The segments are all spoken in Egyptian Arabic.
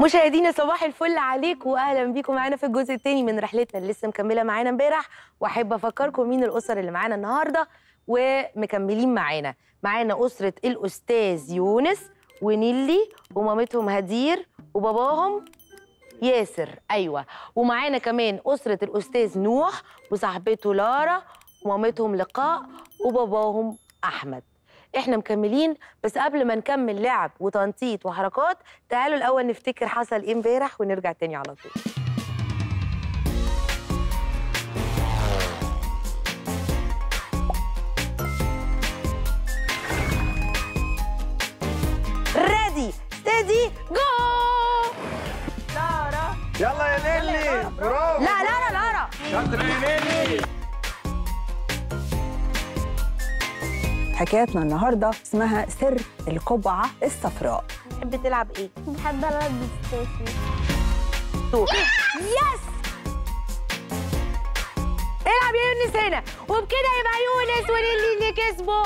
مشاهدينا صباح الفل عليكم واهلا بيكم معانا في الجزء الثاني من رحلتنا اللي لسه مكمله معانا امبارح واحب افكركم مين الاسر اللي معانا النهارده ومكملين معانا معانا اسره الاستاذ يونس ونيلي ومامتهم هدير وباباهم ياسر ايوه ومعانا كمان اسره الاستاذ نوح وصاحبته لارا ومامتهم لقاء وباباهم احمد احنا مكملين بس قبل ما نكمل لعب وتنطيط وحركات تعالوا الاول نفتكر حصل ايه امبارح ونرجع تاني على طول ريدي ستيدي جو لارا يلا يا نيلي برافو لا لارا لارا شاطرة يا نيلي حكايتنا النهارده اسمها سر القبعه الصفراء تحب تلعب ايه بحب العب بلاي ستيشن يس العب يا يونس هنا وبكده يبقى يونس ونيلي اللي كسبوا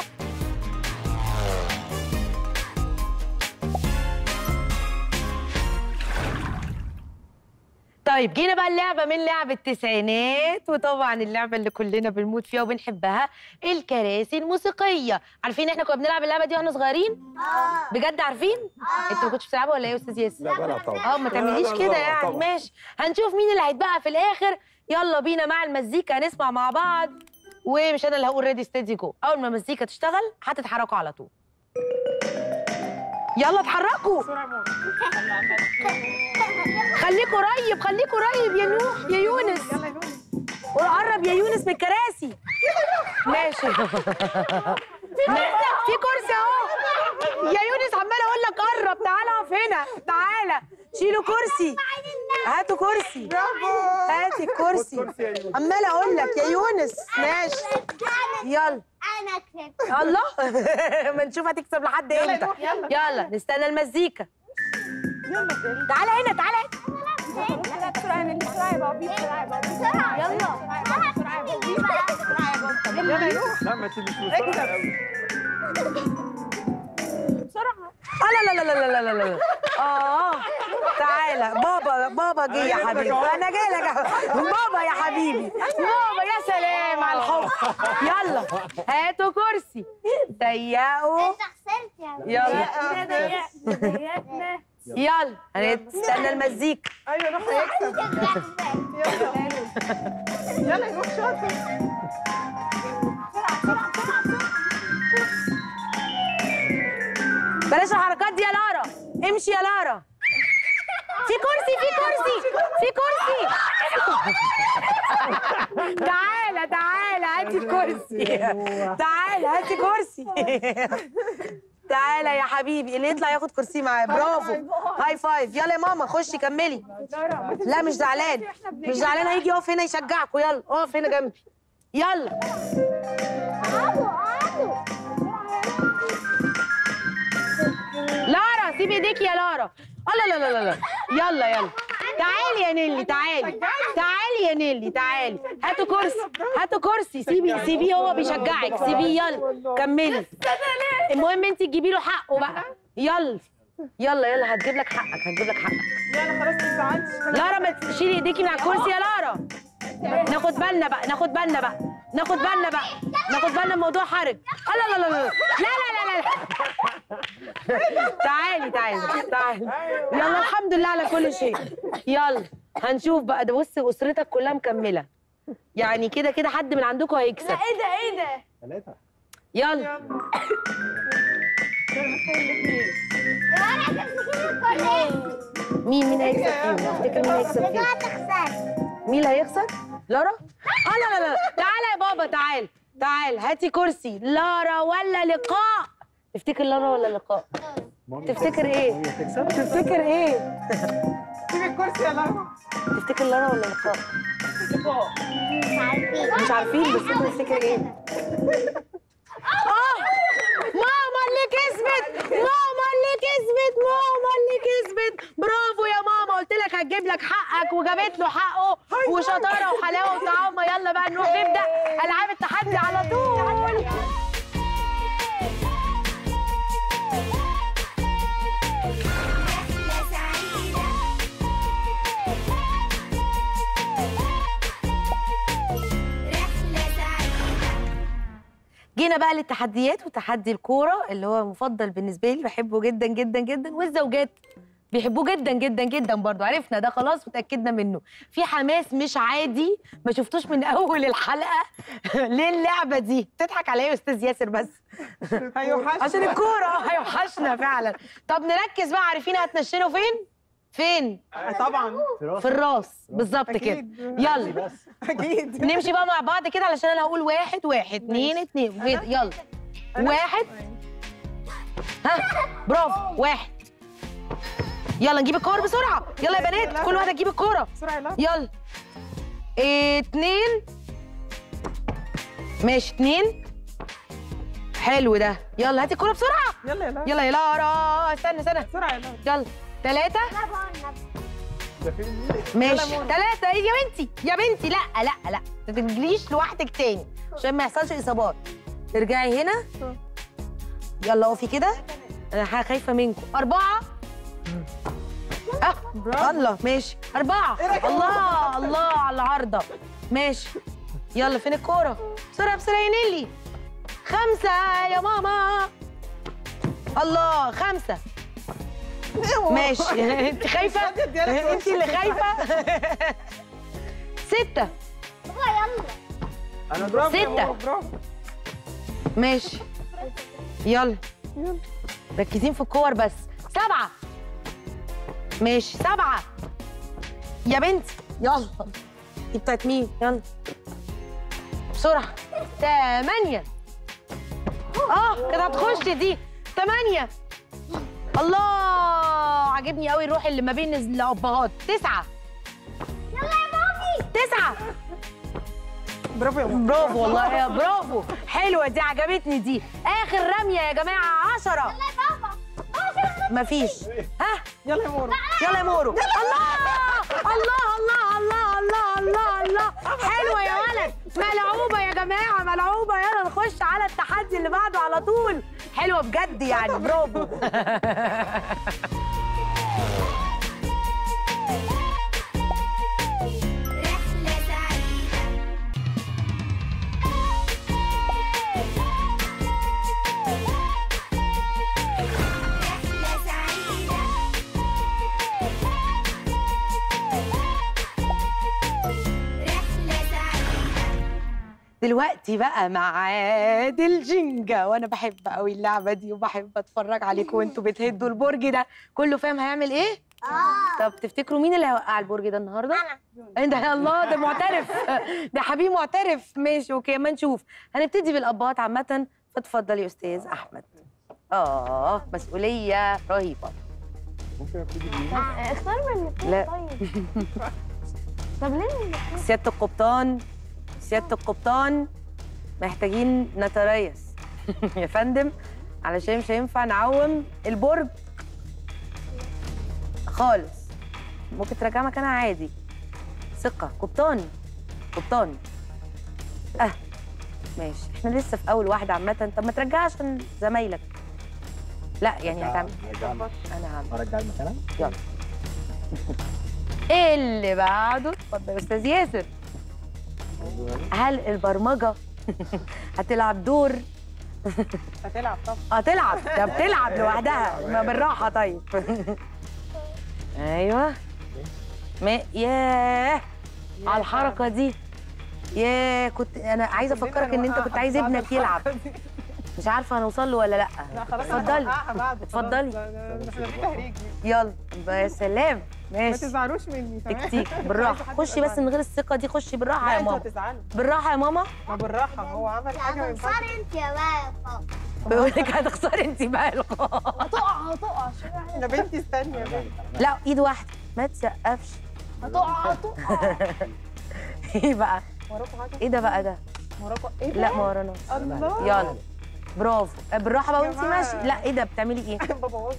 طيب جينا بقى اللعبة من لعب التسعينات وطبعا اللعبة اللي كلنا بنموت فيها وبنحبها الكراسي الموسيقية عارفين احنا كنا بنلعب اللعبة دي واحنا صغيرين؟ اه بجد عارفين؟ انتوا ما كنتوش بتلعبوا ولا ايه يا استاذ ياسر؟ لا بلعب طبعا اه ما لا، تعمليش لا، كده لا، يعني طبعا. ماشي هنشوف مين اللي هيتبقى في الاخر يلا بينا مع المزيكا هنسمع مع بعض ومش انا اللي هقول ريدي ستيدي جو اول ما المزيكا تشتغل هتتحركوا على طول يلا اتحركوا خليكوا قريب خليكوا قريب يا نوح يا يونس قرب يا يونس من الكراسي ماشي في كرسي اهو يا يونس عمال اقول لك قرب تعالى اقف هنا تعالى شيلوا كرسي هاتوا كرسي برافو هاتي الكرسي كرسي يا يونس. عمال اقول لك يا يونس ماشي يلا انا كسبت الله ما نشوف هتكسب لحد امتى يلا نستنى المزيكا تعالى هنا تعالى هنا لا ما تبقيش بسرعة قوي آه لا لا لا لا لا لا لا اه تعالى بابا بابا جه يا حبيبي انا جاي لك بابا يا حبيبي بابا يا سلام على الحب يلا هاتوا كرسي ضيقوا انت خسرت يا يلا يلا هنستنى المزيكا ايوه روح هيكسب يلا يروح شاطر بلاش الحركات دي يا لارا امشي يا لارا في كرسي في كرسي في كرسي تعالى تعالى هاتي الكرسي تعالى هاتي كرسي تعالى يا حبيبي اللي يطلع ياخد كرسي معاه برافو هاي فايف يلا يا ماما خشي كملي لا مش زعلان مش زعلان هيجي يقف هنا يشجعكوا يلا اقف هنا جنبي يلا لارا سيب ايديك يا لارا الله لا لا لا لا يلا يلا تعالي يا نيلي تعالي تعالي يا نيلي تعالي هاتوا كرسي هاتوا كرسي سيبي سيبيه هو بيشجعك سيبيه يلا كملي المهم انت تجيبي له حقه بقى يلا يلا يلا هتجيب لك حقك هتجيب لك حقك يلا خلاص ما تزعلش لارا ما تشيلي ايديكي من على الكرسي يا لارا ناخد بالنا بقى ناخد بالنا بقى ناخد بالنا بقى ناخد بالنا الموضوع حرج لا لا لا لا لا لا لا لا تعالي تعالي تعالي يلا الحمد لله على كل شيء يلا هنشوف بقى ده بص اسرتك كلها مكمله يعني كده كده حد من عندكم هيكسب ايه ده ايه ده ثلاثة يلا يا انا تمسكين الكل مين مين هيكسب فيهم تفتكر مين هيكسب فيهم هتخسر مين اللي هيخسر؟ لارا؟ اه لا لا لا تعالى يا بابا تعال تعال هاتي كرسي لارا ولا لقاء تفتكر لارا ولا لقاء؟ تفتكر ايه؟ هي تكسب تفتكر ايه؟ سيب الكرسي يا لارا تفتكر لارا ولا لقاء؟ مش عارفين مش عارفين بس انت تفتكر ايه؟ اه ماما اللي كسبت ماما اللي كسبت ماما اللي كسبت برافو يا ماما قلت لك هتجيب لك حقك وجابت له حقه وشطاره وحلاوه وطعامه يلا بقى نروح نبدا العاب التحدي على طول رحلة سعيدة جينا بقى للتحديات وتحدي الكوره اللي هو مفضل بالنسبه لي بحبه جدا جدا جدا والزوجات بيحبوه جدا جدا جدا برضو عرفنا ده خلاص وتاكدنا منه في حماس مش عادي ما شفتوش من اول الحلقه للعبه دي بتضحك عليا يا استاذ ياسر بس هيوحشنا عشان الكوره هيوحشنا فعلا طب نركز بقى عارفين هتنشنوا فين فين طبعا في الراس بالظبط كده أكيد. يلا اكيد نمشي بقى مع بعض كده علشان انا هقول واحد واحد اتنين اتنين كده يلا واحد ها برافو واحد يلا نجيب الكور بسرعه يلا يا بنات كل واحده تجيب الكوره بسرعه يلا يلا اتنين ماشي اتنين حلو ده يلا هاتي الكوره بسرعه يلا يلا يلا يا لارا استنى استنى بسرعه يلا يلا ثلاثة ده فين ماشي يلا يا ثلاثة يا بنتي يا بنتي لا لا لا ما تجريش لوحدك تاني عشان ما يحصلش إصابات ترجعي هنا يلا اقفي كده أنا خايفة منكم أربعة اه برافو. الله ماشي أربعة الله الله على العارضة ماشي يلا فين الكورة بسرعة بسرعة يا نيلي خمسة يا ماما الله خمسة ماشي انت خايفة؟ انت اللي خايفة؟ ستة انا برافو يا ستة. ماما، برافو ماشي يلا يلا. ركزين في الكور بس سبعة ماشي سبعة يا بنتي يلا دي بتاعت مين؟ يلا بسرعة تمانية اه كده هتخش دي تمانية الله عاجبني قوي الروح اللي ما بين الابهات تسعة يلا يا مامي تسعة برافو يا ماما برافو والله يا برافو حلوة دي عجبتني دي آخر رمية يا جماعة عشرة يلا يا بابا مفيش ها يلا يا مورو يلا يا مورو الله الله الله الله الله الله الله حلوة يا ولد ملعوبة يا جماعة ملعوبة يلا نخش على التحدي اللي بعده على طول حلوة بجد يعني برافو رحلة سعيدة رحلة سعيدة رحلة سعيدة دلوقتي بقى ميعاد الجينجا وانا بحب قوي اللعبة دي وبحب اتفرج عليكم وانتوا بتهدوا البرج ده كله فاهم هيعمل ايه؟ اه طب تفتكروا مين اللي هيوقع البرج ده النهارده؟ انا ده يا الله ده معترف ده حبيب معترف ماشي اوكي ما نشوف هنبتدي بالابهات عامه فاتفضل يا استاذ احمد اه مسؤوليه رهيبه ممكن ابتدي بمين؟ اختار من الاثنين لا. طيب طب ليه سياده القبطان سياده القبطان محتاجين نتريث يا فندم علشان مش هينفع نعوم البرج خالص ممكن ترجع مكانها عادي ثقة قبطان قبطان اه ماشي احنا لسه في اول واحدة عامة طب ما ترجعها عشان زمايلك لا يعني هتعمل انا هعمل ارجع المكانه يلا ايه اللي بعده اتفضل يا استاذ ياسر هل البرمجة هتلعب دور هتلعب طبعا هتلعب ده بتلعب لوحدها ما بالراحه طيب ايوه ما ياه على الحركه دي ياه كنت انا عايزه افكرك ان انت كنت عايز ابنك يلعب مش عارفه هنوصل له ولا لا لا خلاص اتفضلي اتفضلي. احنا في تهريج يلا يا سلام ما ماشي تزعلوش مني تمام تكتيك بالراحه خشي بس من غير الثقه دي خشي بالراحه لا يا انتوا ماما هتزعلوا بالراحه يا ماما ما بالراحه هو عمل حاجه ما ينفعش هتخسري انت يا بابا بيقول لك هتخسري انت بقى القاع هتقع هتقع يا بنتي استني يا بنتي لا ايد واحده ما تسقفش هتقع هتقع ايه بقى وراكوا حاجه ايه ده بقى ده وراكوا ايه ده؟ لا ما ورانا الله يلا برافو بالراحه بقى يا وانت جماعة. ماشي لا ايه ده بتعملي ايه ببوظها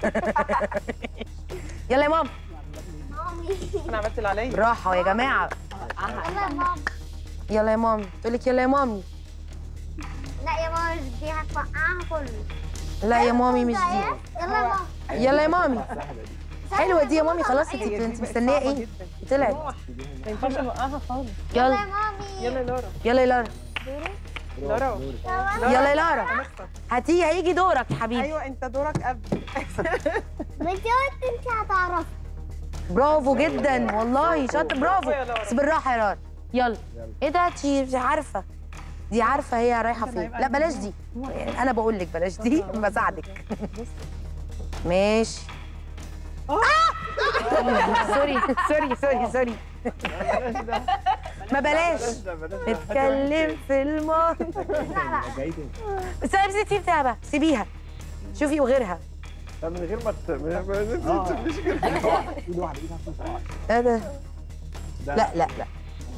يلا يا ماما مامي انا عملت اللي عليا بالراحه يا جماعه يلا يا ماما يلا يا مامي تقول لك يلا يا مامي لا يا ماما مش دي هتوقعها كله لا يا مامي مش دي يلا يا ماما يلا يا مامي حلوه دي يا مامي خلاص انت هي دي انت بقت مستنيه صعبة ايه جدا. طلعت ما ينفعش نوقعها خالص يلا يلا يا مامي يلا يا لورا يلا يا لارا لارا يلا يا لارا هنخسر هتيجي هيجي دورك يا حبيبي ايوه انت دورك قبل بنتي قلت انت هتعرفي برافو جدا والله شاطر برافو يا لارا. بس بالراحه يا لارا يلا ايه ده دي مش عارفه دي عارفه هي رايحه فين لا بلاش دي يعني انا بقول لك بلاش دي بساعدك ماشي آه! سوري سوري سوري سوري ما بلاش نتكلم في الماضي بس انا سيبي بتاعها بقى سيبيها شوفي وغيرها من غير ما ت- من غير ما تمشي كده ايد واحده ايد واحده واحده ايه ده لا لا لا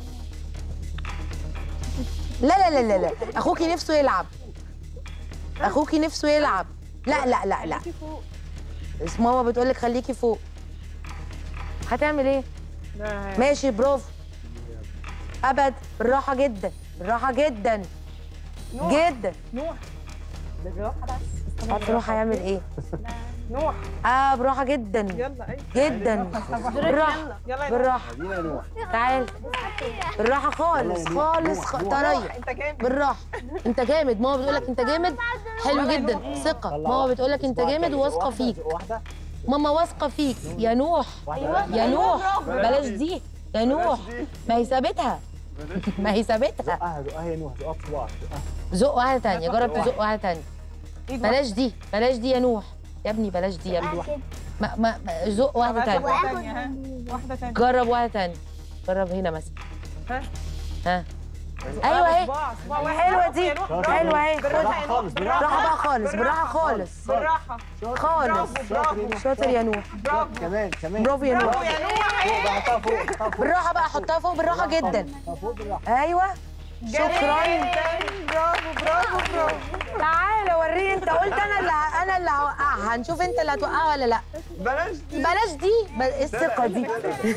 لا لا لا لا لا اخوكي نفسه يلعب اخوكي نفسه يلعب لا لا لا لا بس ماما بتقول لك خليكي فوق هتعمل ايه لا ماشي برافو ابد بالراحه جدا بالراحه جدا نوح جدا نوح بالراحه بس عارف روح هيعمل ايه نوح اه براحه جدا يلا اي جدا بالراحه يلا يا نوح. بالراحه ادينا يا نوح تعال بالراحه خالص خالص خ... طريق انت جامد بالراحه انت جامد ماما بتقول لك انت جامد حلو جدا ثقه ماما بتقول لك انت جامد وواثقه فيك واحده ماما واثقه فيك يا نوح يا نوح بلاش دي يا نوح ما هي سابتها ما هي سابتها زقها زقها يا نوح زقها في بعض زق واحده تانية جرب تزق واحده تانية ايد بلاش دي بلاش دي يا نوح يا ابني بلاش دي يا ابني ما ما ما- زق واحده واحده تانية تانية ها واحده تانية جرب واحده تانية جرب هنا مثلا ها ها ايوه اهي صباع صباع واحد حلوه برافو دي يا نوح، برافو. حلوه اهي بالراحه خالص بالراحه بالراحه بقى خالص بالراحه خالص بالراحه خالص برافو شاطر يا نوح برافو كمان كمان برافو يا برافو نوح يا نوح فوق بقى حطها فوق حطها فوق بالراحه بقى حطها فوق بالراحه جدا حطها فوق بالراحه ايوه شكرا برافو برافو برافو تعالى وريني انت قلت انا اللي ه- انا اللي هوقعها هنشوف انت اللي هتوقعها ولا لا بلاش دي بلاش دي ب- إيه الثقه دي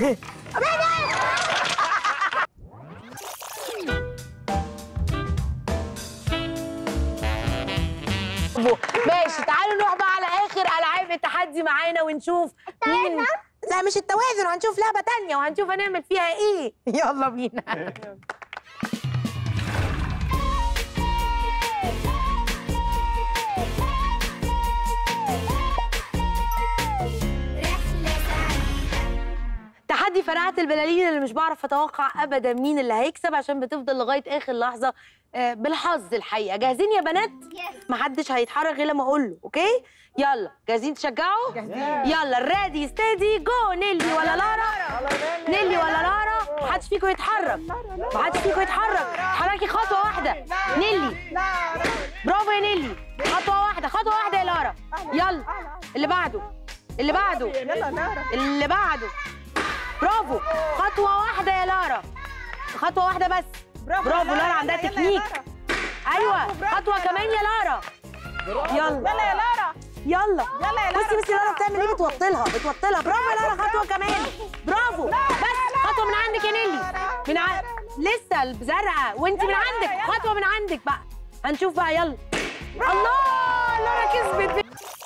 برافو. ماشي تعالوا نروح بقى على اخر العاب التحدي معانا ونشوف مين لا مش التوازن هنشوف لعبه تانية وهنشوف هنعمل فيها ايه يلا بينا تحدي فرقعة البلالين اللي مش بعرف اتوقع ابدا مين اللي هيكسب عشان بتفضل لغايه اخر لحظه آه، بالحظ الحقيقه جاهزين يا بنات محدش هيتحرك غير لما اقول له اوكي يلا جاهزين تشجعوا جاهزين. يلا ريدي ستيدي جو نيلي ولا لارا نيلي ولا لارا محدش فيكم يتحرك محدش فيكم يتحرك اتحركي خطوه واحده نيلي لا برافو يا نيلي خطوه واحده خطوه واحده يا لارا يلا اللي بعده اللي بعده يلا لارا اللي بعده برافو خطوة واحدة يا لارا خطوة واحدة بس برافو برافو، يا لارا عندها يلا يا تكنيك. لارا. أيوة برافو خطوة يا كمان يا لارا يلا يلا يا لارا يلا يلا يا لارا بصي بصي لارا بتعمل ايه بتوطلها بتوطلها برافو يا لارا خطوة كمان برافو بس خطوة من عندك يا نيلي من ع... لسه الزرقاء وانت من عندك خطوة من عندك بقى هنشوف بقى يلا الله لارا كسبت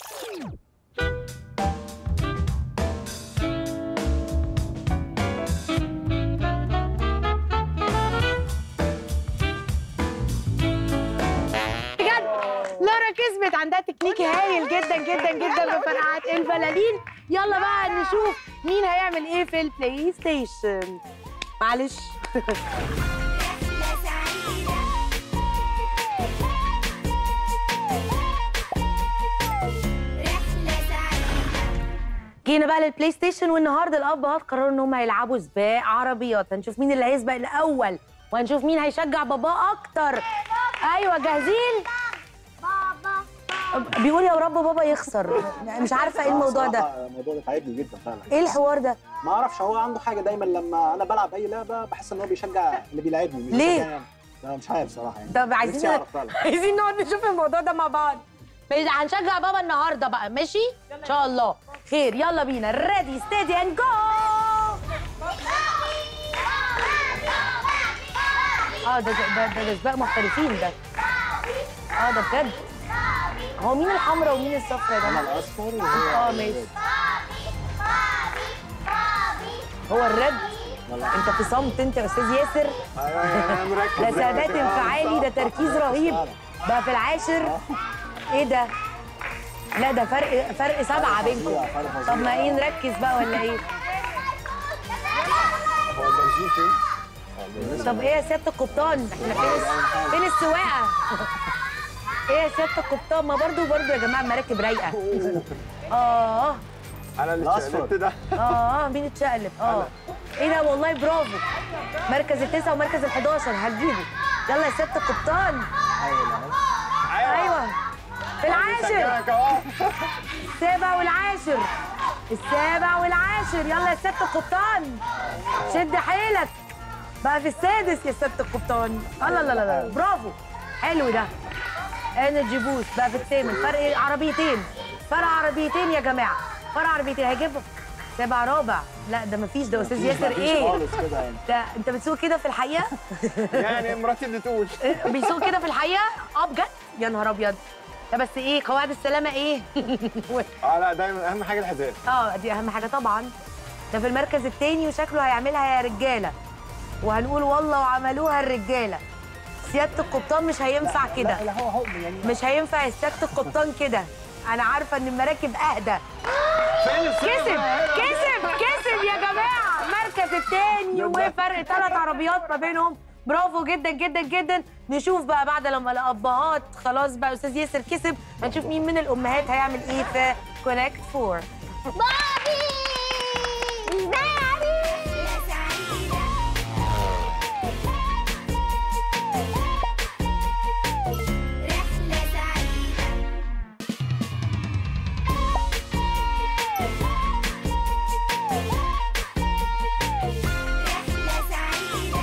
بجد لارا كسبت عندها تكنيك هايل جدا جدا جدا في فرقعات البلالين يلا بقى نشوف مين هيعمل ايه في البلاي ستيشن معلش جينا بقى للبلاي ستيشن والنهارده الابهات قرروا ان هم هيلعبوا سباق عربيات هنشوف مين اللي هيسبق الاول وهنشوف مين هيشجع باباه اكتر ايوه جاهزين بابا بيقول يا رب بابا يخسر مش عارفه ايه الموضوع ده صراحة الموضوع ده تعبني جدا فعلا ايه الحوار ده ما اعرفش هو عنده حاجه دايما لما انا بلعب اي لعبه بحس ان هو بيشجع اللي بيلعبني مش ليه؟ بيشجعني أنا. انا مش عارف صراحه يعني طب عايزين نفسي اعرف فعلا عايزين نقعد نشوف الموضوع ده مع بعض ماشي، هنشجع بابا النهارده بقى ماشي ان شاء الله خير يلا بينا ريدي ستيدي اند جو اه ده ده ده, ده سباق محترفين ده اه ده بجد هو مين الحمراء ومين الصفراء انا ده الاصفر وهو اه ماشي هو الريد انت في صمت انت يا استاذ ياسر انا مركز ده ثبات انفعالي ده تركيز رهيب بقى في العاشر ايه ده لا ده فرق فرق سبعه بينكم طب ما ايه نركز بقى ولا ايه هو البنزين فين؟ طب ايه يا سياده القبطان احنا فين الس- فين السواقه ايه يا سياده القبطان ما برضو برضو يا جماعه المراكب رايقه اه انا اللي الأصفر. اتشقلبت ده اه اه مين اتشقلب اه ايه ده والله برافو مركز التسعه ومركز ال11 هتجيبه يلا يا سياده القبطان ايوه في العاشر شجعك اهو السابع والعاشر السابع والعاشر يلا يا سياده القبطان شد حيلك بقى في السادس يا سياده القبطان الله لا لا لا برافو حلو ده انرجي بوست بقى في الثامن فرق عربيتين فرق عربيتين يا جماعه فرق عربيتين هيجيبهم سابع رابع لا ده مفيش ده استاذ ياسر مفيش ايه خالص كده يعني ده انت بتسوق كده في الحقيقه يعني مراتي اللي تقول بيسوق كده في الحقيقه اه بجد يا نهار ابيض ده بس ايه قواعد السلامه ايه اه لا دايما اهم حاجه الحزام اه دي اهم حاجه طبعا ده في المركز الثاني وشكله هيعملها يا رجاله وهنقول والله وعملوها الرجاله سياده القبطان مش هينفع كده لا هو هو يعني مش هينفع يا سياده القبطان كده انا عارفه ان المراكب اهدى فين كسب كسب كسب يا جماعه المركز الثاني وفرق ثلاث عربيات ما بينهم برافو جدا جدا جدا نشوف بقى بعد لما الابهات خلاص بقى استاذ ياسر كسب هنشوف مين من الامهات هيعمل ايه في كونكت فور بابي بابي يا سعيدة رحلة سعيدة رحلة سعيدة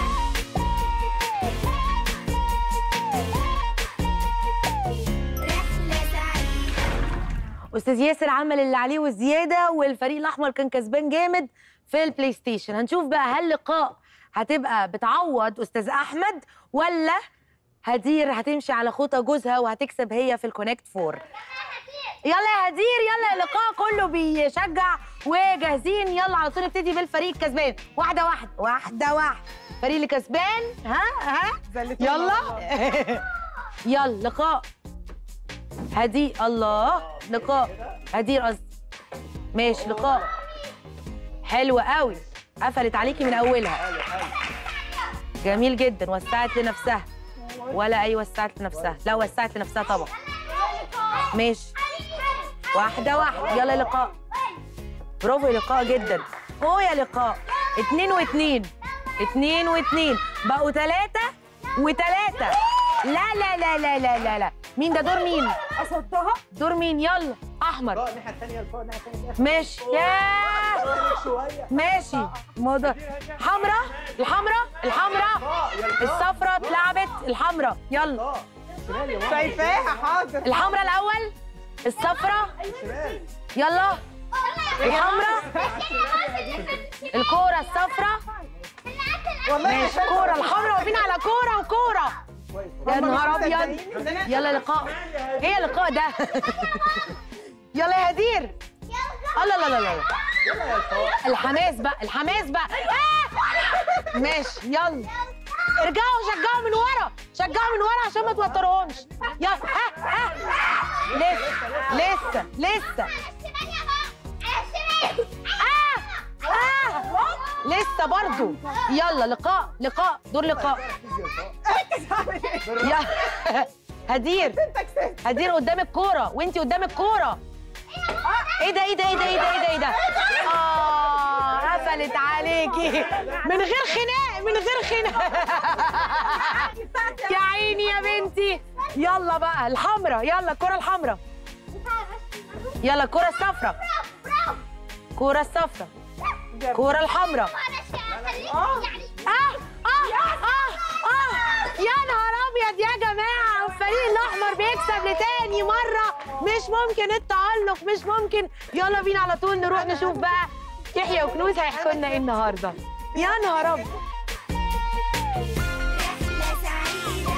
رحلة سعيدة استاذ ياسر عمل اللي عليه والزياده والفريق الاحمر كان كسبان جامد في البلاي ستيشن هنشوف بقى هل لقاء هتبقى بتعوض استاذ احمد ولا هدير هتمشي على خطى جوزها وهتكسب هي في الكونكت فور يلا يا هدير يلا اللقاء كله بيشجع وجاهزين يلا على طول نبتدي بالفريق الكسبان واحده واحده واحده واحده الفريق اللي كسبان ها ها زلتوني يلا والله. يلا لقاء هدي الله لقاء هدير قصدي ماشي لقاء حلو قوي قفلت عليكي من اولها جميل جدا وسعت لنفسها ولا اي وسعت لنفسها لا وسعت لنفسها طبعا ماشي واحده واحده يلا لقاء برافو يا لقاء جدا هو يا لقاء اتنين واتنين اتنين واتنين بقوا تلاتة وتلاتة لا لا لا لا لا لا لا مين ده دور مين؟ اصدها دور مين يلا احمر الناحيه الثانيه الفوق الناحيه الثانيه ماشي ياه شويه ماشي موضوع حمراء الحمراء الحمراء الصفراء اتلعبت الحمراء يلا شايفاها حاضر الحمراء الاول الصفراء يلا الحمراء الكوره الصفراء والله ماشي كوره الحمراء واقفين على كوره وكوره يا هم نهار مش ابيض مصدقين إننا- يلا لقاء ايه اللقاء ده يلا يا هدير الله لا لا لا لا الحماس بقى الحماس بقى آه! ماشي يلا ارجعوا شجعوا من ورا شجعوا من ورا عشان ما توترهمش يلا ها ها لسه لسه لسه آه آه لسه برضو يلا لقاء لقاء دور لقاء يا هدير هدير قدام الكوره وانتي قدام الكوره ايه ده ايه ده ايه ده ايه ده ايه ده ايه ده اه قفلت عليكي من غير خناق من غير خناق يا عيني يا بنتي يلا بقى الحمراء يلا الكره الحمراء يلا الكره الصفراء كره الصفراء كره الحمراء اه اه اه اه يا نهار ابيض يا جماعه الفريق الاحمر بيكسب لتاني مره مش ممكن التالق مش ممكن يلا بينا على طول نروح نشوف بقى يحيى وكنوز هيحكوا لنا ايه النهارده يا نهار ابيض رحلة سعيدة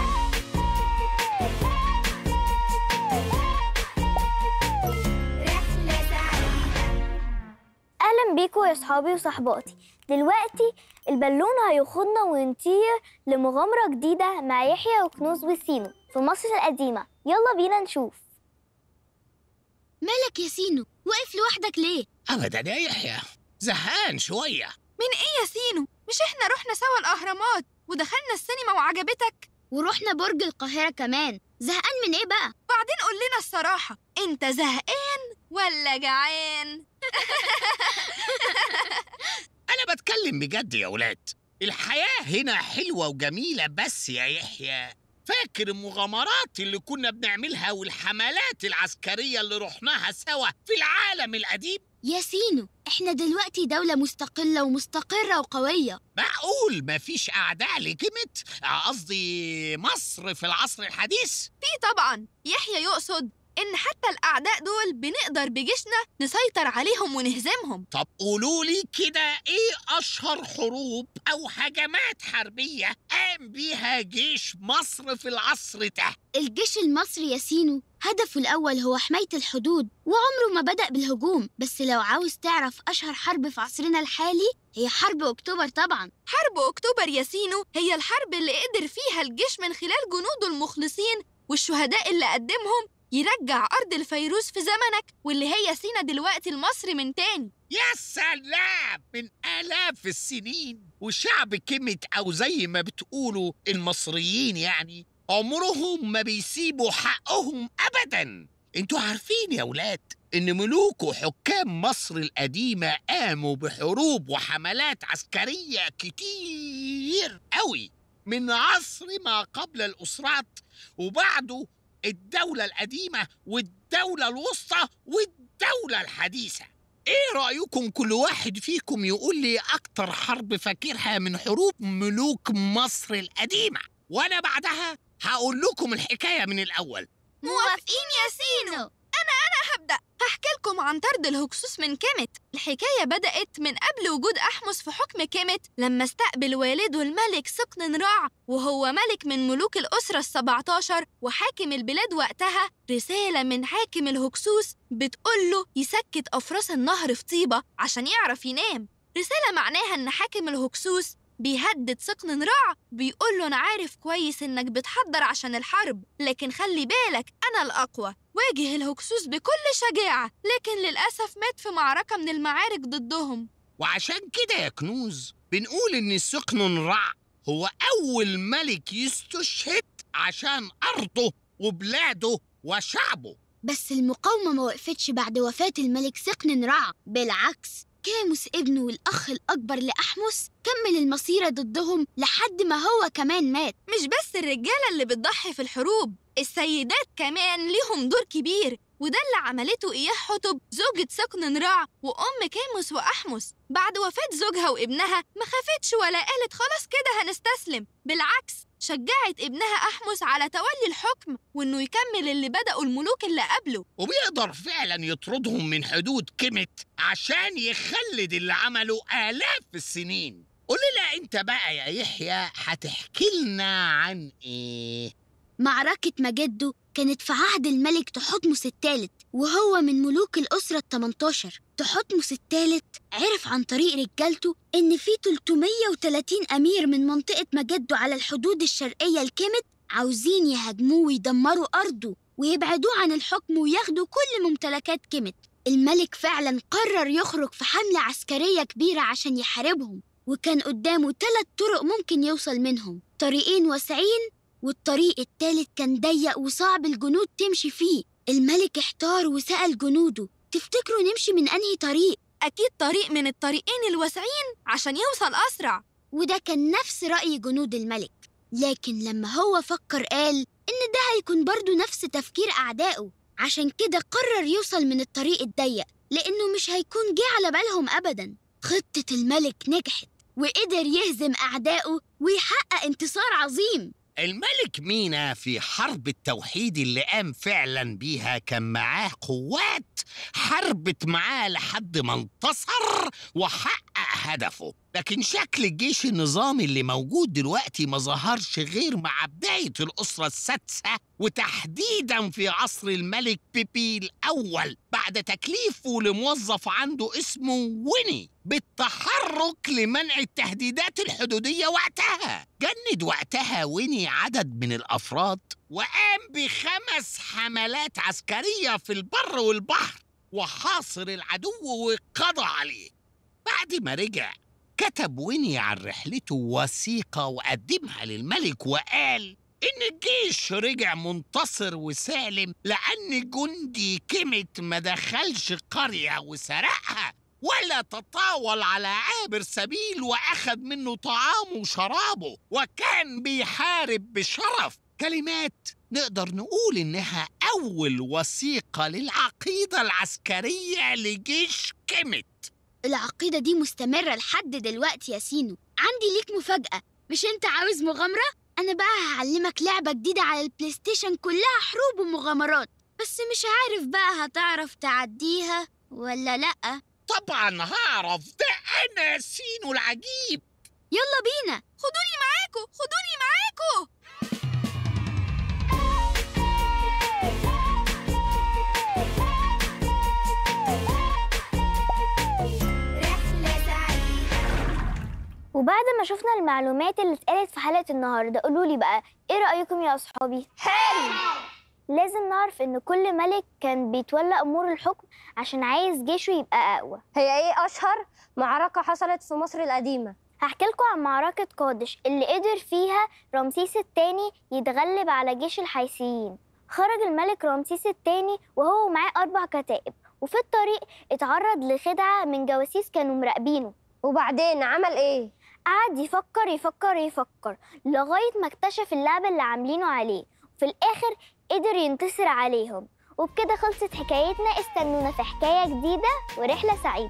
رحلة سعيدة أهلا بيكم يا صحابي وصحباتي دلوقتي البالون هياخدنا ونطير لمغامرة جديدة مع يحيى وكنوز وسينو في مصر القديمة يلا بينا نشوف مالك يا سينو واقف لوحدك ليه أبدا يا يحيى زهقان شوية من ايه يا سينو مش احنا رحنا سوا الاهرامات ودخلنا السينما وعجبتك ورحنا برج القاهرة كمان زهقان من ايه بقى بعدين قول لنا الصراحة انت زهقان ولا جعان أنا بتكلم بجد يا ولاد الحياة هنا حلوة وجميلة بس يا يحيى فاكر المغامرات اللي كنا بنعملها والحملات العسكرية اللي رحناها سوا في العالم القديم يا سينو احنا دلوقتي دولة مستقلة ومستقرة وقوية معقول مفيش أعداء لجمت قصدي مصر في العصر الحديث في طبعا يحيى يقصد ان حتى الاعداء دول بنقدر بجيشنا نسيطر عليهم ونهزمهم طب قولوا لي كده ايه اشهر حروب او هجمات حربيه قام بيها جيش مصر في العصر ده الجيش المصري يا سينو هدفه الأول هو حماية الحدود وعمره ما بدأ بالهجوم بس لو عاوز تعرف أشهر حرب في عصرنا الحالي هي حرب أكتوبر طبعا حرب أكتوبر يا سينو هي الحرب اللي قدر فيها الجيش من خلال جنوده المخلصين والشهداء اللي قدمهم يرجع أرض الفيروز في زمنك واللي هي سينا دلوقتي لمصر من تاني يا سلام من آلاف السنين وشعب كلمة أو زي ما بتقولوا المصريين يعني عمرهم ما بيسيبوا حقهم أبدا انتوا عارفين يا ولاد إن ملوك وحكام مصر القديمة قاموا بحروب وحملات عسكرية كتير قوي من عصر ما قبل الأسرات وبعده الدولة القديمة والدولة الوسطى والدولة الحديثة ايه رأيكم كل واحد فيكم يقول لي اكتر حرب فاكرها من حروب ملوك مصر القديمة وانا بعدها هقول لكم الحكاية من الاول موافقين يا سينو أنا أنا هبدأ هحكي لكم عن طرد الهكسوس من كيمت الحكاية بدأت من قبل وجود أحمس في حكم كيمت لما استقبل والده الملك سقن رع وهو ملك من ملوك الأسرة السبعتاشر وحاكم البلاد وقتها رسالة من حاكم الهكسوس بتقوله يسكت أفراس النهر في طيبة عشان يعرف ينام رسالة معناها إن حاكم الهكسوس بيهدد سقن رع بيقول له أنا عارف كويس إنك بتحضر عشان الحرب لكن خلي بالك أنا الأقوى واجه الهكسوس بكل شجاعة لكن للأسف مات في معركة من المعارك ضدهم وعشان كده يا كنوز بنقول ان سقن رع هو اول ملك يستشهد عشان ارضه وبلاده وشعبه بس المقاومة ما وقفتش بعد وفاة الملك سقن رع بالعكس كاموس ابنه والأخ الأكبر لأحمس كمل المسيرة ضدهم لحد ما هو كمان مات مش بس الرجالة اللي بتضحي في الحروب السيدات كمان ليهم دور كبير وده اللي عملته إياه حتب زوجة سقن رع وأم كاموس وأحمس بعد وفاة زوجها وابنها ما خافتش ولا قالت خلاص كده هنستسلم بالعكس شجعت ابنها أحمس على تولي الحكم وإنه يكمل اللي بدأوا الملوك اللي قبله وبيقدر فعلا يطردهم من حدود كيمت عشان يخلد اللي عمله آلاف السنين قول لنا انت بقى يا يحيى هتحكي لنا عن ايه معركة مجده كانت في عهد الملك تحتمس الثالث وهو من ملوك الأسرة التمنتاشر تحتمس الثالث عرف عن طريق رجالته إن في 330 أمير من منطقة مجده على الحدود الشرقية لكيمت عاوزين يهاجموه ويدمروا أرضه ويبعدوه عن الحكم وياخدوا كل ممتلكات كيمت الملك فعلا قرر يخرج في حملة عسكرية كبيرة عشان يحاربهم وكان قدامه ثلاث طرق ممكن يوصل منهم طريقين واسعين والطريق التالت كان ضيق وصعب الجنود تمشي فيه الملك احتار وسأل جنوده تفتكروا نمشي من أنهي طريق؟ أكيد طريق من الطريقين الواسعين عشان يوصل أسرع وده كان نفس رأي جنود الملك لكن لما هو فكر قال إن ده هيكون برضه نفس تفكير أعدائه عشان كده قرر يوصل من الطريق الضيق لأنه مش هيكون جه على بالهم أبدا خطة الملك نجحت وقدر يهزم أعدائه ويحقق انتصار عظيم الملك مينا في حرب التوحيد اللي قام فعلا بيها كان معاه قوات حربت معاه لحد ما انتصر وحقق هدفه لكن شكل الجيش النظامي اللي موجود دلوقتي ما ظهرش غير مع بداية الأسرة السادسة وتحديدا في عصر الملك بيبي الأول بعد تكليفه لموظف عنده اسمه ويني بالتحرك لمنع التهديدات الحدودية وقتها جند وقتها ويني عدد من الأفراد وقام بخمس حملات عسكرية في البر والبحر وحاصر العدو وقضى عليه بعد ما رجع كتب ويني عن رحلته وثيقة وقدمها للملك وقال إن الجيش رجع منتصر وسالم لأن جندي كيمت ما دخلش قرية وسرقها ولا تطاول على عابر سبيل وأخذ منه طعامه وشرابه وكان بيحارب بشرف كلمات نقدر نقول إنها أول وثيقة للعقيدة العسكرية لجيش كيمت العقيدة دي مستمرة لحد دلوقتي يا سينو عندي ليك مفاجأة مش انت عاوز مغامرة؟ أنا بقى هعلمك لعبة جديدة على البلاي ستيشن كلها حروب ومغامرات بس مش عارف بقى هتعرف تعديها ولا لأ طبعا هعرف ده أنا سينو العجيب يلا بينا خدوني معاكو خدوني معاكو وبعد ما شفنا المعلومات اللي اتقالت في حلقة النهاردة قولوا لي بقى ايه رأيكم يا أصحابي؟ حلو لازم نعرف إن كل ملك كان بيتولى أمور الحكم عشان عايز جيشه يبقى أقوى هي ايه اشهر معركة حصلت في مصر القديمة هحكي لكم عن معركة قادش اللي قدر فيها رمسيس الثاني يتغلب على جيش الحيثيين خرج الملك رمسيس الثاني وهو معاه أربع كتائب وفي الطريق اتعرض لخدعة من جواسيس كانوا مراقبينه وبعدين عمل ايه قعد يفكر يفكر يفكر لغاية ما اكتشف اللعبة اللي عاملينه عليه في الآخر قدر ينتصر عليهم وبكده خلصت حكايتنا استنونا في حكاية جديدة ورحلة سعيدة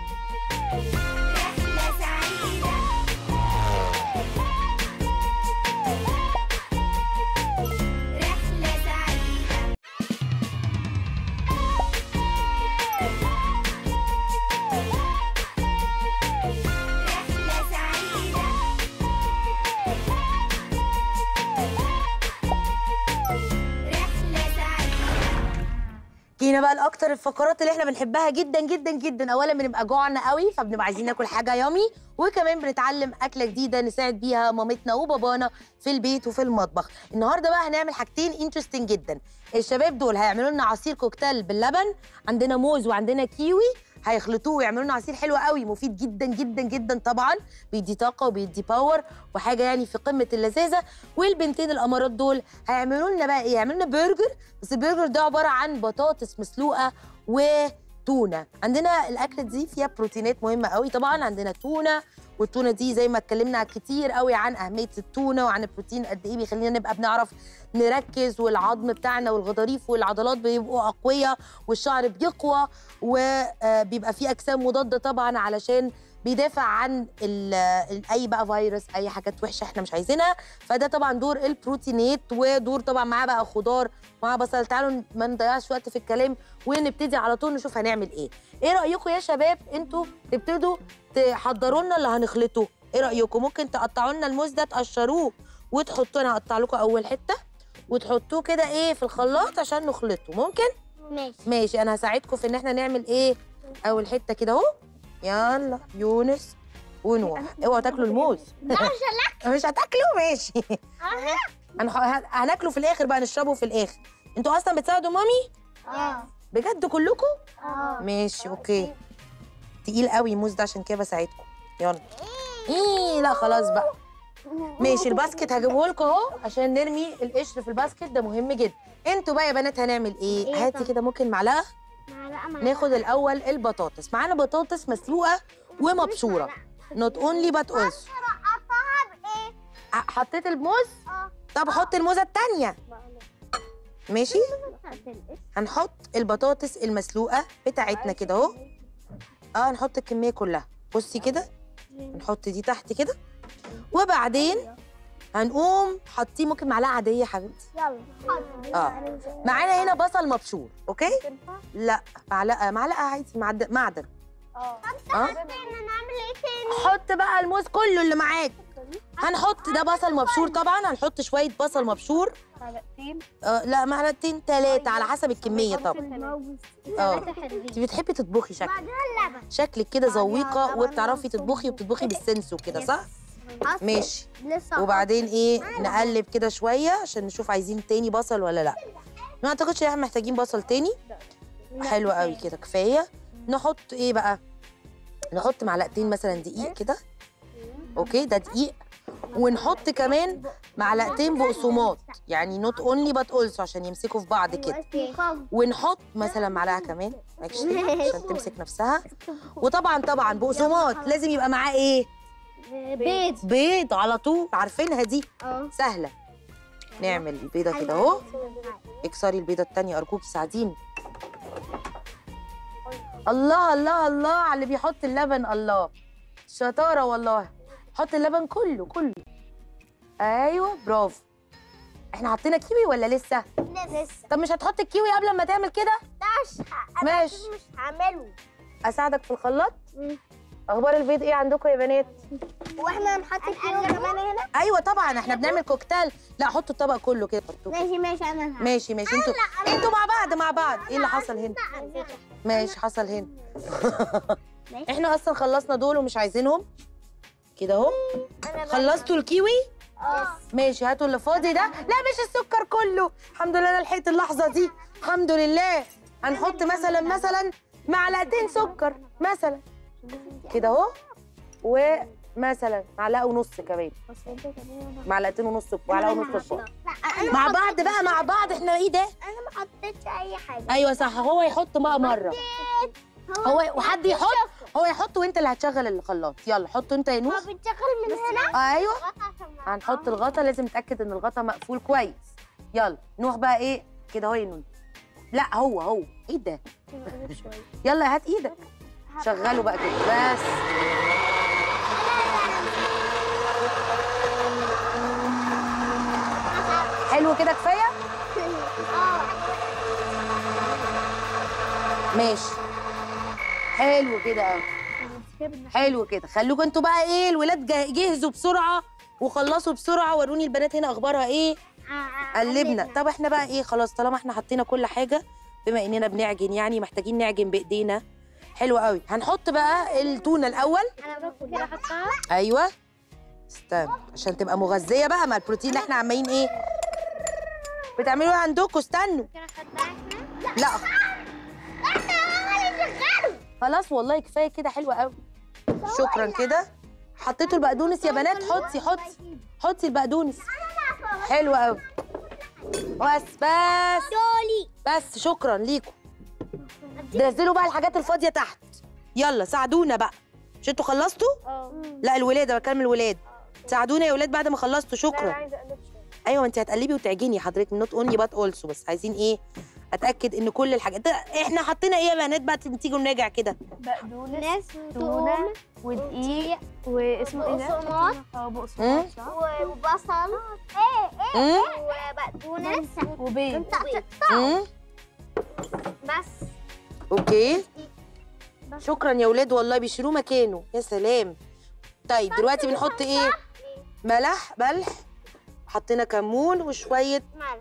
جينا بقى لاكتر الفقرات اللي احنا بنحبها جدا جدا جدا اولا بنبقى جوعنا قوي فبنبقى عايزين ناكل حاجه يامي وكمان بنتعلم اكله جديده نساعد بيها مامتنا وبابانا في البيت وفي المطبخ النهارده بقى هنعمل حاجتين انترستنج جدا الشباب دول هيعملوا لنا عصير كوكتيل باللبن عندنا موز وعندنا كيوي هيخلطوه ويعملوا لنا عصير حلو قوي مفيد جدا جدا جدا طبعا بيدي طاقه وبيدي باور وحاجه يعني في قمه اللذاذه والبنتين الامارات دول هيعملوا لنا بقى ايه هيعملوا لنا برجر بس البرجر ده عباره عن بطاطس مسلوقه وتونه عندنا الاكله دي فيها بروتينات مهمه قوي طبعا عندنا تونه والتونه دي زي ما اتكلمنا كتير قوي عن اهميه التونه وعن البروتين قد ايه بيخلينا نبقى بنعرف نركز والعظم بتاعنا والغضاريف والعضلات بيبقوا اقوياء والشعر بيقوى وبيبقى فيه اجسام مضاده طبعا علشان بيدافع عن ال ال اي بقى فيروس اي حاجات وحشه احنا مش عايزينها فده طبعا دور البروتينات ودور طبعا معاه بقى خضار مع بصل تعالوا ما نضيعش وقت في الكلام ونبتدي على طول نشوف هنعمل ايه ايه رايكم يا شباب انتوا تبتدوا تحضروا لنا اللي هنخلطه ايه رايكم ممكن تقطعوا لنا الموز ده تقشروه وتحطوا انا هقطع لكم اول حته وتحطوه كده ايه في الخلاط عشان نخلطه ممكن ماشي ماشي انا هساعدكم في ان احنا نعمل ايه اول حته كده اهو يلا يونس ونوح اوعوا تاكلوا الموز مش هتاكلوا ماشي هنح- هناكله في الاخر بقى نشربه في الاخر انتوا اصلا بتساعدوا مامي اه بجد كلكم اه ماشي اوكي تقيل قوي الموز ده عشان كده بساعدكم يلا ايه لا خلاص بقى ماشي الباسكت هجيبه لكم اهو عشان نرمي القشر في الباسكت ده مهم جدا انتوا بقى يا بنات هنعمل ايه إيه هاتي طب؟ كده ممكن معلقه معلقة معلقة ناخد الاول البطاطس معانا بطاطس مسلوقه ومبشوره نوت اونلي بات اولسو حطيت الموز اه. طب حط الموزه التانية ماشي هنحط البطاطس المسلوقه بتاعتنا كده اهو اه نحط الكميه كلها بصي كده نحط دي تحت كده وبعدين هنقوم حاطين ممكن معلقه عاديه يا حبيبتي يلا اه معانا هنا بصل مبشور اوكي لا معلقه معلقه عادي معد- معدن اه نعمل ايه تاني حط بقى الموز كله اللي معاك هنحط ده بصل مبشور طبعا هنحط شويه بصل مبشور معلقتين آه لا معلقتين ثلاثه على حسب الكميه طبعا اه انت بتحبي تطبخي شكلك شكلك كده ذويقه وبتعرفي تطبخي وبتطبخي بالسنس وكده صح ماشي لسه وبعدين ايه نقلب كده شويه عشان نشوف عايزين تاني بصل ولا لا ما اعتقدش ان احنا محتاجين بصل تاني حلو قوي كده كفايه نحط ايه بقى نحط معلقتين مثلا دقيق كده اوكي ده دقيق ونحط كمان معلقتين بقسماط يعني نوت اونلي بات اولسو عشان يمسكوا في بعض كده ونحط مثلا معلقه كمان actually عشان تمسك نفسها وطبعا طبعا بقسماط لازم يبقى معاه ايه بيض بيض على طول عارفينها دي اه سهله نعمل البيضه كده اهو اكسري البيضه التانية ارجوكي ساعديني الله الله الله على اللي بيحط اللبن الله شطاره والله حط اللبن كله كله ايوه برافو احنا حطينا كيوي ولا لسه لسه طب مش هتحط الكيوي قبل ما تعمل كده ماشي مش هعمله اساعدك في الخلاط مم. اخبار البيض ايه عندكم يا بنات واحنا هنحط الكيلو كمان هنا ايوه طبعا احنا بنعمل كوكتيل لا حطوا الطبق كله كده حطوه ماشي ماشي انا هعمل. ماشي ماشي انتوا انتوا مع بعض مع بعض ايه اللي حصل هنا ماشي حصل هنا احنا اصلا خلصنا دول ومش عايزينهم كده اهو أنا بقى- خلصتوا الكيوي اه ماشي هاتوا اللي فاضي ده لا مش السكر كله الحمد لله انا لحقت اللحظه دي الحمد لله هنحط مثلا مثلا معلقتين سكر مثلا كده اهو ومثلا معلقه ونص كمان معلقتين ونص معلقه ونص سكر مع بعض بقى مع بعض احنا ايه ده انا ما حطيتش اي حاجه ايوه صح هو يحط بقى مره هو وحد يحط هو يحط وانت اللي هتشغل الخلاط يلا حط انت يا هو نوح بيتشغل من هنا ايوه هنحط الغطا لازم نتاكد ان الغطا مقفول كويس يلا نوح بقى ايه كده هو يا نون لا هو هو ايه ده يلا هات ايدك شغله بقى كده بس حلو كده كفايه ماشي حلو كده قوي حلو كده خلوكوا انتوا بقى ايه الولاد جه- جهزوا بسرعه وخلصوا بسرعه وروني البنات هنا اخبارها ايه قلبنا طب احنا بقى ايه خلاص طالما احنا حطينا كل حاجه بما اننا بنعجن يعني محتاجين نعجن بايدينا حلو قوي هنحط بقى التونه الاول انا كده احطها ايوه استنى عشان تبقى مغذيه بقى مع البروتين اللي احنا عمالين ايه بتعملوا ايه عندكم استنوا كده احطها هنا لا خلاص والله كفايه كده حلوه قوي شكرا كده حطيتوا البقدونس يا بنات حطي حطي حطي البقدونس حلو قوي بس بس دولي بس شكرا ليكم نزلوا بقى الحاجات الفاضيه تحت يلا ساعدونا بقى مش انتوا خلصتوا لا الولاد انا بكلم الولاد ساعدونا يا ولاد بعد ما خلصتوا شكرا ايوه ما انت هتقلبي وتعجني حضرتك نوت اونلي بات اولسو بس عايزين ايه اتاكد ان كل الحاجات ده احنا حطينا ايه يا بنات بقى تيجوا نراجع كده بقدونس ناس تونة ودقيق واسمه ايه ده؟ بقسماط. اه مم. بقسماط صح؟ وبصل ايه ايه امم وبقدونس وبيض امم بس اوكي شكرا يا ولاد والله بيشيلوه مكانه يا سلام طيب دلوقتي بنحط ايه ملح ملح حطينا كمون وشويه مال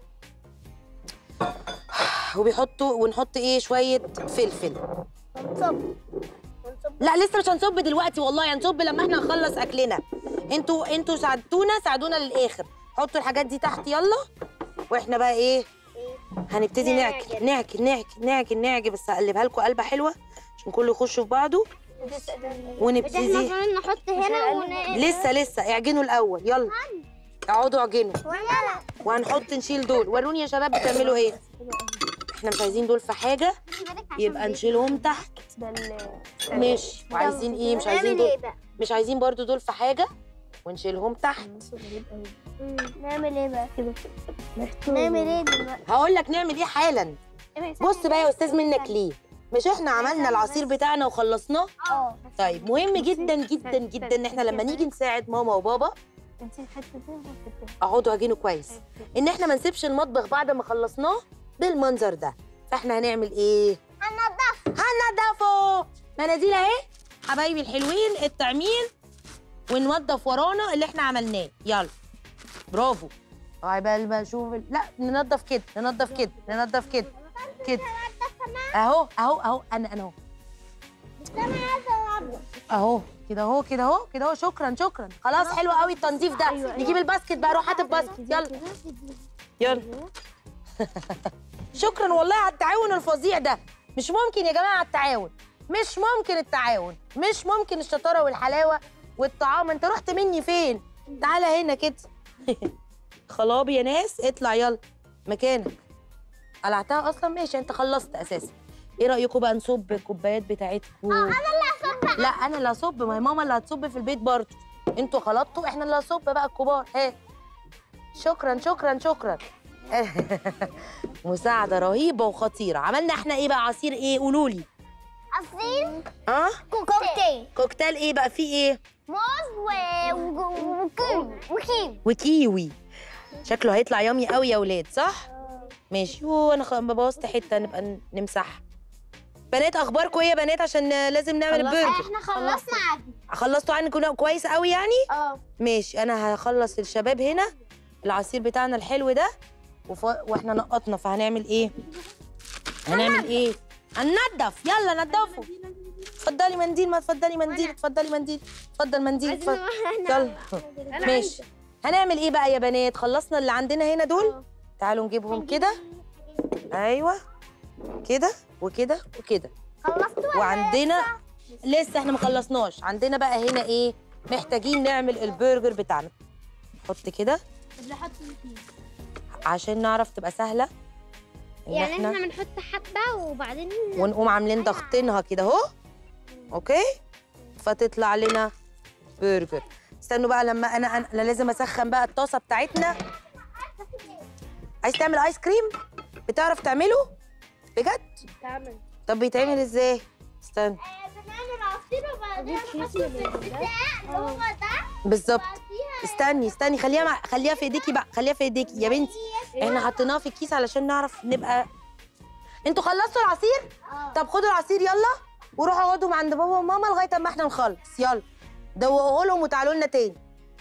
وبيحطوا ونحط ايه شويه فلفل ونصب ونصب لا لسه مش هنصب دلوقتي والله هنصب لما احنا نخلص اكلنا انتوا انتوا ساعدتونا ساعدونا للاخر حطوا الحاجات دي تحت يلا واحنا بقى ايه هنبتدي نعجن نعجن نعجن نعجن نعجن بس هقلبها لكم قلبه حلوه عشان كله يخش في بعضه بس احنا ونبتدي المفروض نحط هنا ون لسه لسه اعجنوا الاول يلا اقعدوا اعجنوا ولا وهنحط نشيل دول وروني يا شباب بتعملوا ايه احنا مش عايزين دول في حاجه يبقى نشيلهم تحت ماشي وعايزين ايه مش عايزين دول بقى مش عايزين برضو دول في حاجه ونشيلهم تحت نعمل ايه بقى كده نعمل ايه دلوقتي هقول لك نعمل ايه حالا بص بقى يا استاذ منك ليه مش احنا عملنا العصير بتاعنا وخلصناه اه طيب مهم جدا جدا جدا ان احنا لما نيجي نساعد ماما وبابا اقعدوا اعجنوا كويس ان احنا ما نسيبش المطبخ بعد ما خلصناه بالمنظر ده فاحنا هنعمل ايه هنضف هنضفه مناديل اهي حبايبي الحلوين الطعمين وننضف ورانا اللي احنا عملناه يلا برافو عبال ما اشوف ال- لا ننضف كده ننضف كده ننضف كده كده اهو اهو اهو انا انا اهو اهو كده اهو كده اهو كده اهو شكرا شكرا خلاص حلو قوي التنظيف ده نجيب الباسكت بقى روح هات الباسكت يلا يلا شكرا والله على التعاون الفظيع ده مش ممكن يا جماعه التعاون مش ممكن التعاون مش ممكن الشطاره والحلاوه والطعام انت رحت مني فين تعالى هنا كده خلابي يا ناس اطلع يلا مكانك قلعتها اصلا ماشي انت خلصت اساسا ايه رايكم بقى نصب الكوبايات بتاعتكم انا اللي هصب لا انا اللي هصب ما هي ماما اللي هتصب في البيت برضه انتوا خلطتوا احنا اللي هصب بقى الكبار ها شكرا شكرا شكرا مساعدة رهيبة وخطيرة عملنا احنا ايه بقى عصير ايه قولوا لي عصير اه كوكتيل كوكتيل ايه بقى فيه ايه موز و و- وكيوي وكيوي وكيوي شكله هيطلع يامي قوي يا ولاد صح ماشي وانا خ... بوظت حتة نبقى ن- نمسحها بنات اخباركم ايه يا بنات عشان لازم نعمل البرجر احنا خلصنا عادي خلصتوا عنكم كويس قوي يعني اه ماشي انا هخلص الشباب هنا العصير بتاعنا الحلو ده وف... واحنا نقطنا فهنعمل ايه هنعمل ايه هننضف يلا نضفوا اتفضلي منديل ما تفضلي منديل اتفضلي منديل اتفضل منديل اتفضل يلا ماشي هنعمل ايه بقى يا بنات خلصنا اللي عندنا هنا دول تعالوا نجيبهم كده ايوه كده وكده وكده خلصتوا وعندنا لسه احنا ما خلصناش عندنا بقى هنا ايه محتاجين نعمل البرجر بتاعنا نحط كده عشان نعرف تبقى سهله إن يعني احنا بنحط حبه وبعدين ونقوم عاملين ضغطينها كده اهو اوكي فتطلع لنا برجر استنوا بقى لما انا انا أنا لازم اسخن بقى الطاسه بتاعتنا عايز تعمل ايس كريم بتعرف تعمله بجد تعمل طب بيتعمل ازاي استنى بنعمل عصير وبعدين نحطه في البتاع اللي هو ده بالظبط استني استني خليها مع... خليها في ايديكي بقى خليها في ايديكي يا بنتي احنا حطيناها في الكيس علشان نعرف نبقى انتوا خلصتوا العصير طب خدوا العصير يلا وروحوا اقعدوا عند بابا وماما لغايه اما احنا نخلص يلا دوقوه لهم وتعالوا لنا تاني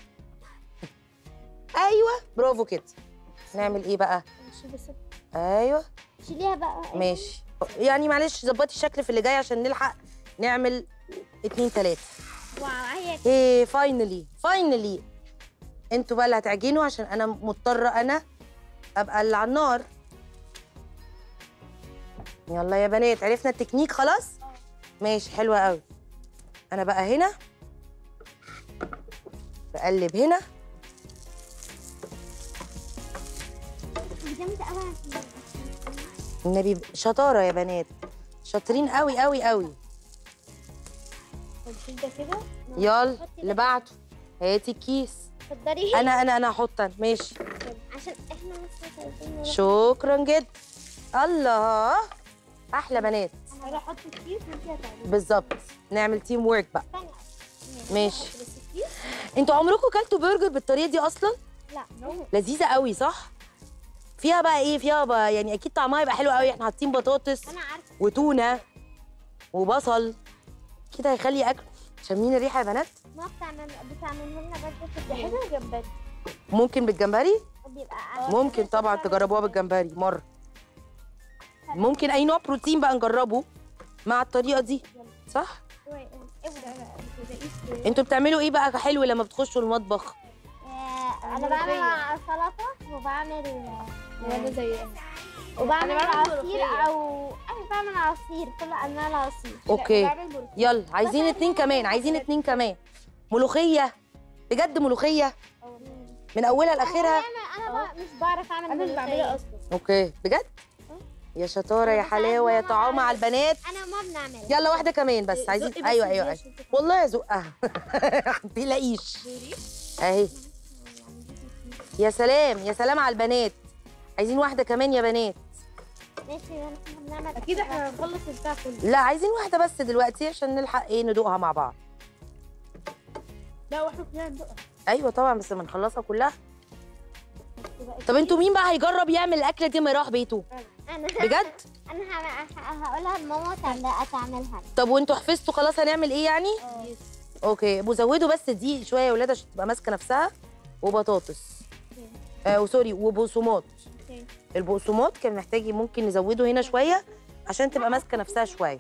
ايوه برافو كده نعمل ايه بقى ايوه شيليها بقى ماشي يعني معلش ظبطي الشكل في اللي جاي عشان نلحق نعمل اتنين تلاته واو هي ايه فاينلي فاينلي انتوا بقى اللي هتعجنوا عشان انا مضطره انا ابقى اللي على النار يلا يا بنات عرفنا التكنيك خلاص ماشي حلوه قوي انا بقى هنا بقلب هنا جامده قوي النبي شطاره يا بنات شاطرين قوي قوي قوي نشيل ده كده يلا اللي بعده هاتي الكيس اتفضلي انا انا انا هحط أنا. ماشي عشان احنا لسه شايفين نروح. شكرا جدا الله احلى بنات انا هحط الكيس وانت هتعملي بالظبط نعمل تيم وورك بقى ثانية. ماشي بس الكيس انتوا عمركم كلتوا برجر بالطريقه دي اصلا لا نو لذيذه قوي صح فيها بقى ايه فيها بقى يعني اكيد طعمها يبقى حلو قوي احنا حاطين بطاطس انا عارفه وتونه وبصل كده هيخلي اكل شامين الريحه يا بنات ما بتعمل بتعمل لنا برضه في الجحيم جنبك ممكن بالجمبري بيبقى ممكن طبعا تجربوها بالجمبري مره ممكن اي نوع بروتين بقى نجربه مع الطريقه دي صح انتوا بتعملوا ايه بقى حلو لما بتخشوا المطبخ انا بعمل سلطه وبعمل وبعمل عصير او انا بعمل عصير كل انواع العصير اوكي يلا عايزين اتنين كمان عايزين اتنين كمان ملوخيه بجد ملوخيه من اولها لاخرها انا بقى مش بعرف اعمل انا مش بعملها اصلا اوكي بجد يا شطاره يا حلاوه يا طعامه على البنات انا ما بنعملها يلا واحده كمان بس عايزين ايوه ايوه ايوه والله ازقها ما تقلقيش اهي يا سلام يا سلام على البنات عايزين واحده كمان يا بنات ماشي احنا بنعمل اكيد احنا هنخلص البتاع كله لا عايزين واحده بس دلوقتي عشان نلحق ايه ندوقها مع بعض لا واحنا كلنا ندوقها ايوه طبعا بس لما نخلصها كلها طب انتوا مين بقى هيجرب يعمل الاكله دي ما يروح بيته انا بجد انا هعمل- هقولها لماما تعمل- تعملها طب وانتوا حفظتوا خلاص هنعمل ايه يعني اوكي وزودوا بس دي شويه يا ولاد عشان تبقى ماسكه نفسها وبطاطس آه وسوري وبقسماط اوكي. البقسماط كان محتاج ممكن نزوده هنا شويه عشان تبقى ماسكه نفسها شويه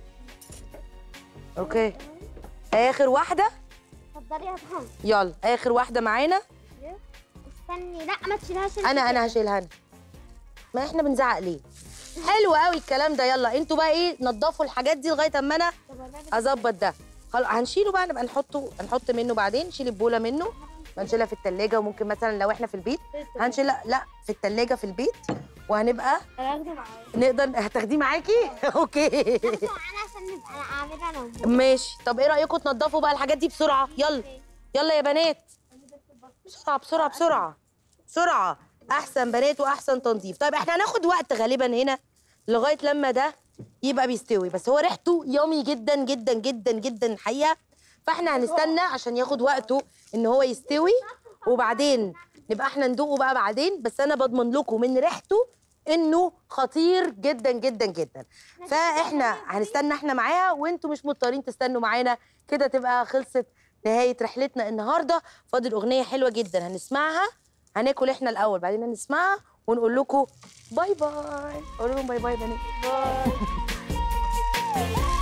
اوكي اخر واحده اتفضلي يا طنط يلا اخر واحده معانا استني لا ما تشيلهاش انت انا كده. انا هشيلها انا ما احنا بنزعق ليه حلو قوي الكلام ده يلا انتوا بقى ايه نضفوا الحاجات دي لغايه اما انا طب والله اظبط ده خلاص هنشيله بقى نبقى نحطه هنحط منه بعدين نشيل البوله منه هنشيلها في التلاجة وممكن مثلا لو احنا في البيت هنشيلها لا في التلاجة في البيت وهنبقى انا هاخده معايا نقدر هتاخديه معاكي اوكي هاخده معانا عشان نبقى اعمل انا وهو. ماشي طب ايه رايكم تنضفوا بقى الحاجات دي بسرعه يلا يلا يا بنات بسرعه بسرعه بسرعه بسرعه احسن بنات واحسن تنظيف طيب احنا هناخد وقت غالبا هنا لغايه لما ده يبقى بيستوي بس هو ريحته يامي جدا جدا جدا جدا الحقيقه فاحنا هنستنى عشان ياخد وقته ان هو يستوي وبعدين نبقى احنا ندوقه بقى بعدين بس انا بضمن لكم من ريحته انه خطير جدا جدا جدا فاحنا هنستنى احنا معاها وانتوا مش مضطرين تستنوا معانا كده تبقى خلصت نهايه رحلتنا النهارده فاضل اغنيه حلوه جدا هنسمعها هناكل احنا الاول بعدين هنسمعها ونقول لكم باي باي قولوا لهم باي باي يا بنات